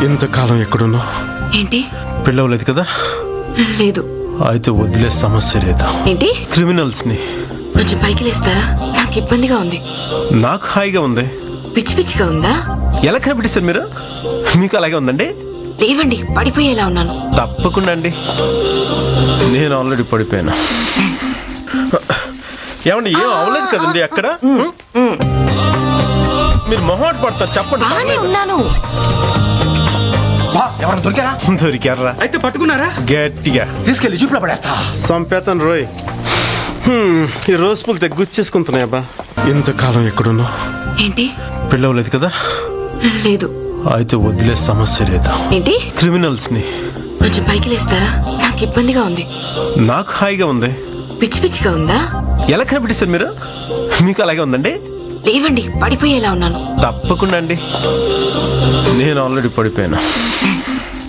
ఇంతకాలం ఎక్కడున్నావు ఏంటి పెళ్ళవలేదు కదా లేదు అయితే వదిలే సమస్య లేదా ఏంటి క్రిమినల్స్ ని కొంచెం పైకి లేస్తారా నాకు ఇబ్బందిగా ఉంది నాకు హాయిగా ఉంది పిచ్చి పిచ్చిగా ఉందా ఎలా కనిపెట్టిస్తారు మీరు మీకు అలాగే ఉందండి లేవండి పడిపోయేలా ఉన్నాను తప్పకుండా అండి నేను ఆల్రెడీ పడిపోయాను ఏమండి ఏం అవలేదు కదండి అక్కడ మీరు మొహాట్ పడతారు చెప్పండి బాగానే ఉన్నాను బా ఎవరైనా దొరికారా దొరికారా అయితే పట్టుకున్నారా గట్టిగా తీసుకెళ్లి జీపులో పడేస్తా సంపేతన్ రోయ్ హ్మ్, ఈ రోజు పూలు తెగ్గుచ్చేసుకుంటున్నాయి అబ్బా ఇంతకాలం ఎక్కడున్నావు ఏంటి పెళ్ళవలేదు కదా లేదు అయితే వదిలే సమస్య లేదా ఏంటి క్రిమినల్స్ ని కొంచెం పైకి లేస్తారా నాకు ఇబ్బందిగా ఉంది నాకు హాయిగా ఉంది పిచ్చి పిచ్చిగా ఉందా ఎలా కనిపెట్టిస్తారు మీరు మీకు అలాగే ఉందండి లేవండి పడిపోయేలా ఉన్నాను తప్పకుండా అండి నేను ఆల్రెడీ పడిపోయాను